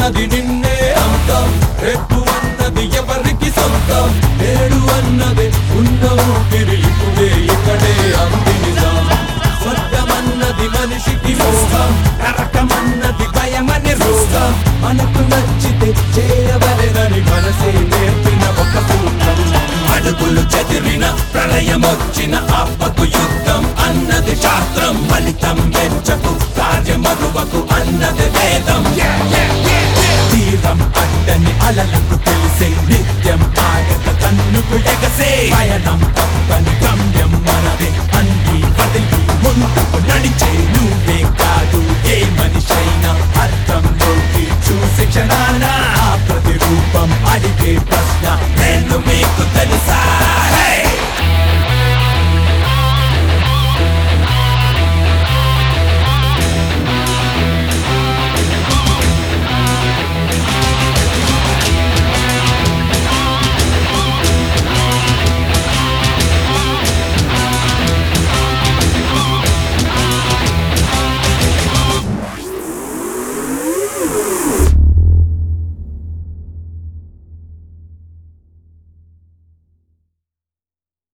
అన్నది నిన్నే అంతం రేపు అన్నది ఎవరికి సొంతం నేడు అన్నది ఉన్న ఊపిరి ఇప్పుడే ఇక్కడే అంది నిజం స్వర్గమన్నది మనిషికి మోహం నరకమన్నది భయమని రోగం మనకు నచ్చితే చేయవలెనని మనసే నేర్పిన ఒక సూత్రం అడుగులు చెదిరిన ప్రళయమొచ్చిన ఆపకు యుద్ధం అన్నది శాస్త్రం ఫలితం వెంచకు కార్యమరువకు అన్నది వేదం తీరం అడ్డని అలలకు తెలిసే నిత్యం ఆగత కన్నుకు ఎగసే పయనం తప్పని గమ్యం మనదే అన్ని వదిలి ముందుకు నడిచే నువ్వే కాదు ఏ మనిషైనా అర్థంలోకి చూసి క్షణా